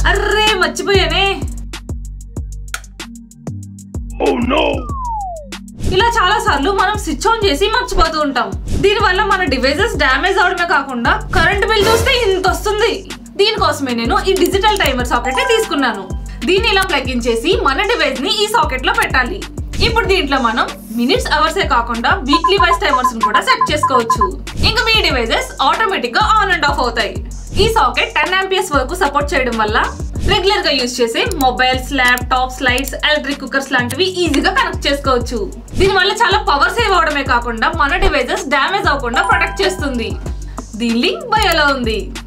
array మర్చిపోయానే ఇలా చాలా సార్లు మనం స్విచ్ ఆన్ చేసి మర్చిపోతూ ఉంటాం దీని వల్ల మన డివైజెస్ డ్యామేజ్ అవడమే కాకుండా కరెంట్ బిల్ చూస్తే ఇంత వస్తుంది దీనికోసమే నేను ఈ డిజిటల్ టైమర్ సాకెట్ తీసుకున్నాను దీన్ని ఇలా ప్లగ్ ఇన్ చేసి మన డివైస్ ని ఈ సాకెట్ లో పెట్టాలి ఇప్పుడు దీంట్లో మనం మినిట్స్ అవర్సే కాకుండా వీక్లీ వైస్ టైమర్స్ కూడా సెట్ చేసుకోవచ్చు ఇంకా మీ డివైజెస్ ఆటోమేటిక్ గా ఆన్ అండ్ ఆఫ్ అవుతాయి ఈ సాకెట్ టెన్ ఆంపియర్స్ వరకు సపోర్ట్ చేయడం వల్ల రెగ్యులర్ గా యూజ్ చేసే mobiles laptops lights electric cookers లాంటివి ఈజీగా కనెక్ట్ చేసుకోవచ్చు దీని వల్ల చాలా పవర్ సేవ్ అవడమే కాకుండా మన డివైజెస్ డ్యామేజ్ అవ్వకుండా ప్రొటెక్ట్ చేస్తుంది దీని లింక్ బయోలో ఉంది